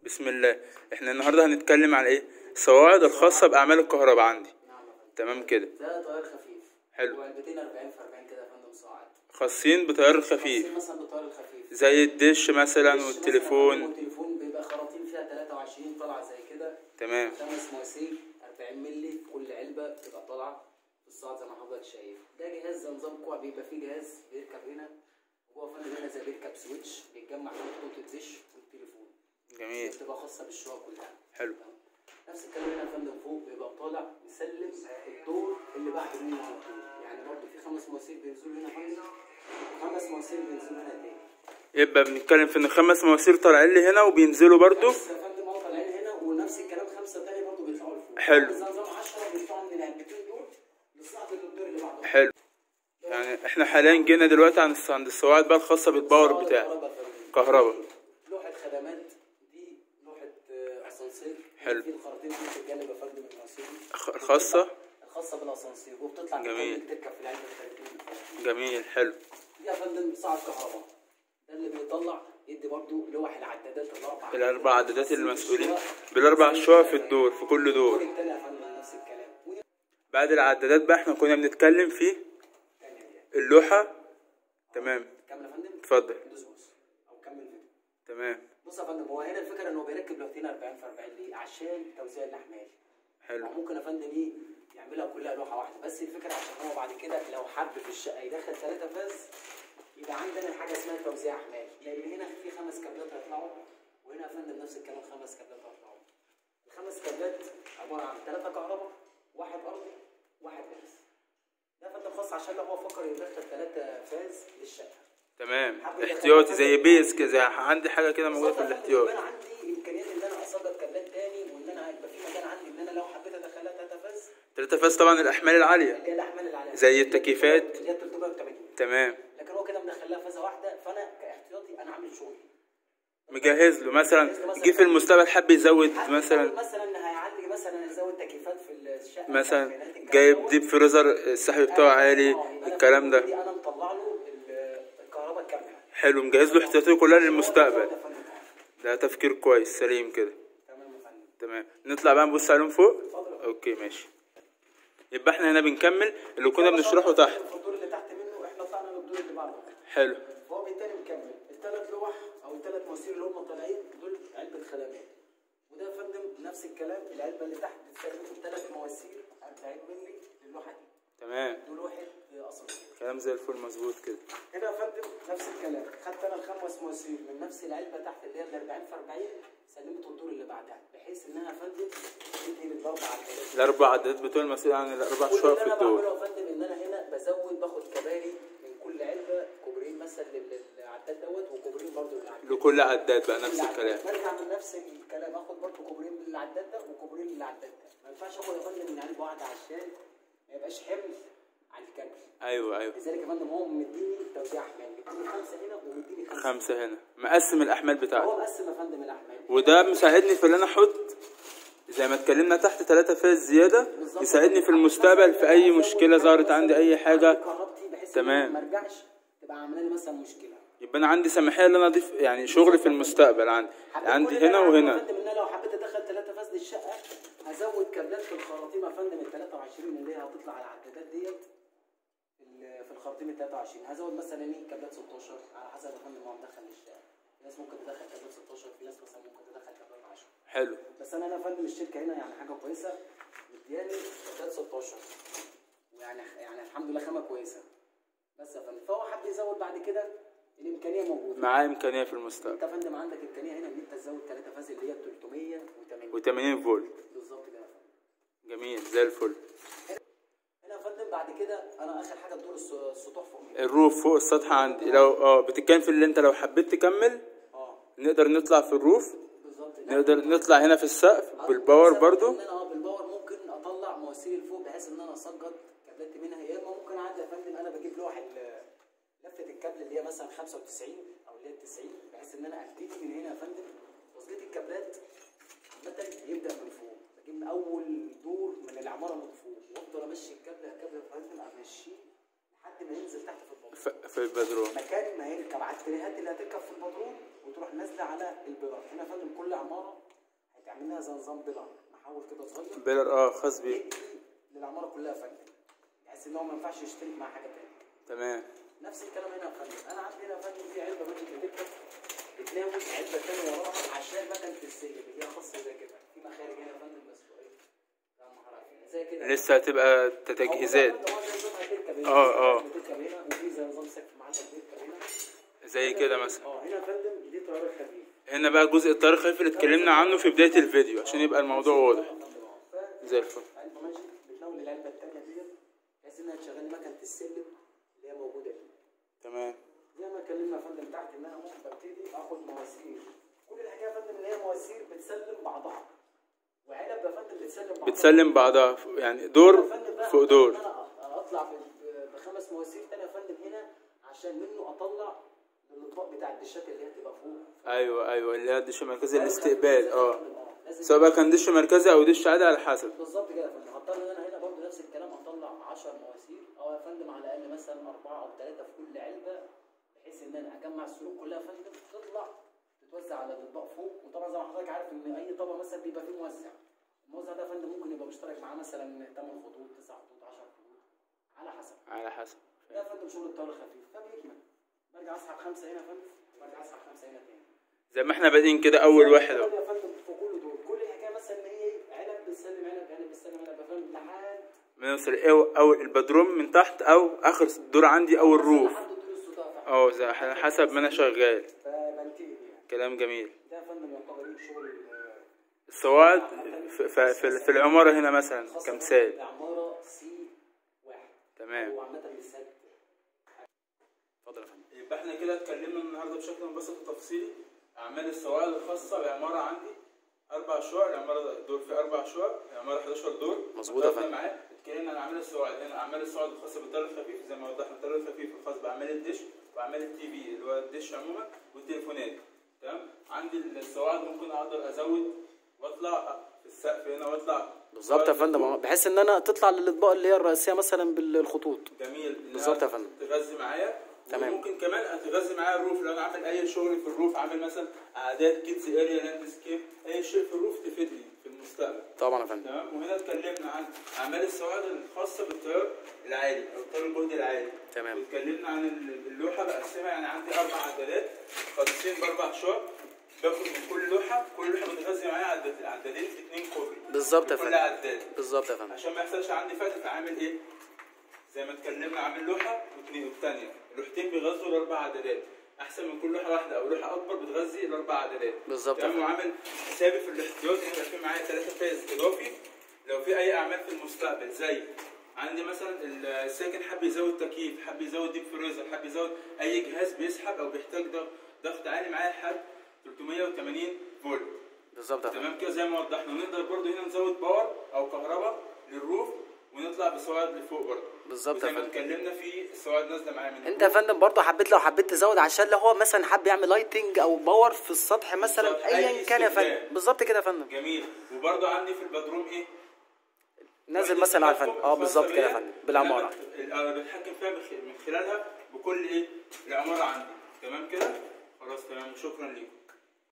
بسم الله احنا النهارده هنتكلم على ايه الصواعد الخاصه باعمال الكهرباء عندي نعم يا فندم تمام كده ده طيار خفيف حلو. وعلبتين 40 في 40 كده يا فندم صاعد خاصين بتيار الخفيف خاصين مثلا بالطيار الخفيف زي الدش مثلا مش مثلاً والتليفون والتليفون بيبقى خراطيم فيها 23 طالعه زي كده تمام خمس مواسير 40 مللي في كل علبه بتبقى طالعه في الصاعد زي ما حضرتك شايف ده جهاز زي نظام كوع بيبقى فيه جهاز بيركب هنا وهو يا فندم هنا زي بيركب سويتش بيتجمع فيه خطوط الدش والتليفون جميل بتبقى خاصه بالشقق كلها حلو نفس الكلام هنا يا فندم فوق بيبقى طالع مسلم الدور اللي بعد منه على طول يعني برضه في خمس مواسير بينزلوا هنا فندم وخمس مواسير بينزلوا هنا تاني يبقى بنتكلم في ان خمس مواسير طالعين لي هنا وبينزلوا برضو بس يا فندم هو طالعين هنا ونفس الكلام خمسه تاني برضه بيطلعوا لفوق حلو. بس نظام 10 بيطلعوا من العلبتين دول للصعد للدور اللي بعده حلو يعني احنا حاليا جينا دلوقتي عن الص- عند الصواعد بقى الخاصه بالباور بتاعي الكهرباء يا فندم. كهرباء لوحه خدمات دي لوحه آه، اسانسير حلو. في الخراطيم دي بتتجنب يا فندم المواسير دي. خ- الخاصه الخاصه بالاسانسير وبتطلع جميل. بتكمل تركب في العلبه ب 30 جميل حلو دي يا فندم صاعد كهرباء ده اللي بيطلع يدي برضو لوح العدادات الاربع الاربع عدادات المسؤولين بالاربع شقق في الدور في كل الدور دور التاني يا فندم نفس الكلام ودي بعد العدادات بقى احنا كنا بنتكلم في التانية دي اللوحه تمام كمل يا فندم اتفضل دوس بص او كمل فيديو تمام بص يا فندم هو هنا الفكره انه بيركب لوحتين 40 في 40 ليه؟ عشان توزيع الاحمال حلو ممكن يا فندم ايه يعملها كلها لوحه واحده بس الفكره عشان هو بعد كده لو حب في الشقه يدخل ثلاثه فاز يبقى عندنا حاجه اسمها توزيع احمال لان هنا في خمس كابلات هيطلعوا وهنا يا فندم نفس الكلام خمس كابلات هيطلعوا الخمس كابلات عباره عن ثلاثه كهرباء واحد ارضي واحد غاز ده يا فندم خاص عشان لو هو فكر يدخل ثلاثه فاز للشقه تمام احتياطي زي بيس كده زي عندي حاجه كده موجوده في الاحتياط انا عندي امكانيات ان انا اصدر كابلات تاني وان انا يبقى في مكان عندي ان انا لو حبيت ادخلها ثلاثه فاز تلاتة فاز طبعا الاحمال العاليه اللي هي الاحمال اللي عليها زي التكييفات. اللي هي 380 تمام لكن هو كده مدخلها فازه واحده فانا كاحتياطي انا عامل شغل مجهز له مثلا جه في المستقبل حب يزود مثلا مثلا هيعلي مثلا يزود تكييفات في الشقه مثلا التكييفات الكلام جايب دوت. ديب فريزر السحب بتاعه عالي آه، يبقى أنا الكلام ده دي انا مطلع له ال- الكهرباء الكامله حلو مجهز له احتياطاته كلها للمستقبل هو ده فن الكهرباء. ده تفكير كويس سليم كده تمام يا فندم تمام نطلع بقى نبص عليهم فوق اتفضل. اوكي ماشي يبقى احنا هنا بنكمل اللي كنا بنشرحه تحت في الدور اللي تحت منه احنا طلعنا للدور اللي بعده حلو فهو بالتالي مكمل الثلاث لوح او الثلاث مواسير اللي هم طالعين دول علبه خدمات وده يا فندم نفس الكلام العلبه اللي تحت بتستخدم ثلاث مواسير 40 مللي للوحه دي تمام دول واحد اسانسير كلام زي الفل مظبوط كده هنا يا فندم نفس الكلام خدت انا الخمس مواسير من نفس العلبه تحت اللي هي ال 40 في 40 سلمت الدور اللي بعدها بحيث انها يا فندم تدي للاربع عدادات الاربع عدات بتوع المسؤول عن الاربع كل شقق اللي في انا الدور بعمله يا فندم ان انا هنا بزود باخد كباري من كل علبه كوبرين مثلا للعداد دوت وكوبرين برضه للعداد لكل عداد بقى نفس الكلام برجع من نفس الكلام اخد برضه كوبرين للعداد ده وكوبرين للعداد ده ما ينفعش اخد يا فندم من علبه واحده عشان ما يبقاش حمل على الكابل ايوه ايوه لذلك يا فندم هو مديني توزيع احمال مديني خمسه هنا ومديني خمسه خمسة هنا مقسم الاحمال هو بتاعتي مقسم يا فندم الاحمال وده مساعدني في ان انا احط زي ما اتكلمنا تحت ثلاثة فاز زيادة يساعدني في المستقبل في اي مشكلة ظهرت عندي اي حاجة كهربتي بحيث تمام. إن ما ارجعش تبقى عامله لي مثلا مشكله يبقى انا عندي سماحية ان انا اضيف يعني شغل في المستقبل عندي عندي هنا وهنا فندم ان انا لو حبيت ادخل ثلاثه فاز للشقه هزود كابلات في الخراطيم يا فندم ال 23 اللي هي هتطلع على العدادات ديت في ال- في الخراطيم ال 23 هزود مثلا ايه كابلات 16 على حسب يا فندم ما هو مدخل للشقه في ناس ممكن تدخل كابلات 16 في ناس مثلا ممكن تدخل كابلات 10 حلو بس انا انا يا فندم الشركه هنا يعني حاجه كويسه مدياني كابلات 16 ويعني يعني الحمد لله خامه كويسه بس يا فندم فهو حب يزود بعد كده الامكانيه موجوده معاه امكانية في المستقبل انت يا فندم عندك امكانيه هنا ان انت تزود ثلاثه فاز اللي هي 380 و80 فولت بالظبط كده يا فندم جميل زي الفل هنا يا فندم بعد كده انا اخر حاجه الدور الس- السطوح فوق الروف فوق السطح عندي لو اه بتتكلم في اللي انت لو حبيت تكمل اه نقدر نطلع في الروف بالظبط نقدر نطلع هنا في السقف بالباور برضو ان انا اه بالباور ممكن اطلع مواسير لفوق بحيث ان انا اسجط كابلات منها يا اما ممكن عادي يا فندم انا بجيب لوح ال- لفه الكابل اللي هي مثلا 95 او اللي هي 90 بحيث ان انا ابتدي من هنا يا فندم تسجيط الكابلات عامه يبدا من فوق بجيب من اول دور من العماره من فوق وافضل امشي الكابل كابل يا فندم امشيه لحد ما ينزل تحت في البطن ف- في البدروم مكان ما يركب على التريهات اللي هتركب في البدروم وتروح نازله على البلار هنا يا فندم كل كل عماره هيتعمل لها زي نظام ضلع محول كده صغير بيلر اه خاص بيه يدي للعماره كلها فندم بحيث ان هو ما ينفعش يشترك مع حاجه تانية تمام نفس الكلام هنا يا فندم انا عندي هنا يا فندم في علبه ممكن تجيبها بتناول علبه تانية وراها عشان مكنه السلم اللي هي خاصه زي كده في مخارج هنا يا فندم بس ايه لا مهارة. زي كده لسه هتبقى تجهيزات اه، اه. بتركب هنا وفي زي نظام سقف معلق بيركب هنا زي كده مثلا اه هنا يا فندم دي طياره خفيف هنا بقى جزء الطيار الخفيف اللي اتكلمنا عنه في بداية الفيديو عشان يبقى الموضوع واضح زي الفل علبه ماشي بتناول العلبه الثانيه ديت بحيث انها تشغل مكنه السلم اللي هي موجوده دي تمام زي ما اتكلمنا يا فندم تحت ان انا ممكن ببتدي اخد مواسير كل الحكايه يا فندم ان هي مواسير بتسلم بعضها وعلب يا فندم بتسلم بعضها بتسلم بعضها يعني دور يا فندم بقى فوق دور إن انا اطلع ب- بخمس مواسير تانية يا فندم هنا عشان منه اطلع الاطباق بتاع الدشات اللي هي بتبقى فوق ايوه ايوه اللي هي دش مركزي الاستقبال اه لازم سواء بقى كان دش مركزي او دش عادي على حسب بالظبط كده يا فندم هضطر ان انا هنا برضه نفس الكلام اطلع 10 مواسير او يا فندم على الاقل مثلا اربعه او ثلاثه في كل علبه بحيث ان انا اجمع السلوك كلها يا فندم تطلع تتوزع على الاطباق فوق وطبعا زي ما حضرتك عارف ان اي طبق مثلا بيبقى فيه موزع الموزع ده يا فندم ممكن يبقى مشترك معاه مثلا 8 خطوط 9 خطوط 10 خطوط على حسب على حسب ده يا فندم شغل الطاوله خفيف فبيكمل برجع اسحب خمسه هنا يا فندم وبرجع اسحب خمسه هنا تاني زي ما احنا بادئين كده اول واحد اهو يا فندم في كل دول كل الحكايه مثلا ان هي علب بتسلم علب علب بتسلم علب يا فندم لحد بنوصل ايه او البدروم من تحت او اخر دور عندي او الروف لحد دور الصداع فعلا. اه زي على حسب ما انا شغال فبنتهي بيها كلام جميل ده يا فندم يعتبر ايه شغل ال- السواعد في, في, في, في العمارة هنا مثلا خاصة كمثال العمارة سي واحد تمام هو عامة بالسد اتفضل يا فندم يبقى احنا كده اتكلمنا النهارده بشكل مبسط وتفصيلي اعمال السواعد الخاصه بالعماره عندي اربع شقق العماره دور فيه اربع شقق العماره 11 دور مظبوط يا اتفقنا فندم. معاه اتكلمنا عن اعمال السواعد هنا اعمال السواعد الخاصه بالطيار الخفيف زي ما وضحنا الطيار الخفيف الخاص باعمال الدش واعمال التي في اللي هو الدش عموما والتليفونات تمام عندي السواعد ممكن اقدر ازود واطلع في السقف هنا واطلع بالظبط يا فندم اه. بحيث ان انا تطلع للاطباق اللي هي الرئيسيه مثلا بالخطوط جميل إنها بالظبط يا فندم. تغذي معايا تمام. وممكن كمان اتغذي معايا الروف لو انا عامل اي شغل في الروف عامل مثلا اعداد كيدز اريا لاند سكيب اي شيء في الروف تفيدني في المستقبل طبعا يا فندم تمام وهنا اتكلمنا عن اعمال السواعد الخاصه بالتيار العالي او التيار الجهد العالي تمام. واتكلمنا عن ال- اللوحه بقسمها يعني عندي اربع عدادات خاصين باربع شقق باخد من كل لوحه كل لوحه بتغذي معايا عدد عدادين في اتنين كوبري بالظبط يا كل فندم. عداد بالظبط يا فندم عشان ما يحصلش عندي فتح فعامل ايه؟ زي ما اتكلمنا عامل لوحه واثنين والثانيه اللوحتين بيغذوا الاربع عددات احسن من كل لوحه واحده او لوحه اكبر بتغذي الاربع عددات بالظبط يا تمام فندم. وعامل حسابي في الاحتياط ان يبقى في معايا ثلاثه فاز اضافي لو في اي اعمال في المستقبل زي عندي مثلا الساكن حب يزود تكييف حب يزود ديب فريزر حب يزود اي جهاز بيسحب او بيحتاج ضغط ضغط عالي معايا لحد 380 فولت بالظبط يا فندم تمام كده زي ما وضحنا ونقدر برضو هنا نزود باور او كهرباء للروف ونطلع بسواعد لفوق برضو بالظبط وزي يا ما فندم. اتكلمنا في السواعد نازله معايا من انت يا فندم برضه حبيت لو حبيت تزود عشان لو هو مثلا حب يعمل لايتنج او باور في السطح بالظبط. مثلا أي ايا كان يا استخدام. فندم بالظبط كده يا فندم جميل وبرضو عندي في البدروم ايه نازل وحدة مثلا على تحكم الفندم اه بالظبط خاصة كده يا بيا. فندم بالعماره انا انا بتحكم فيها بخ- من خلالها بكل ايه العماره عندي تمام كده خلاص تمام شكرا ليكم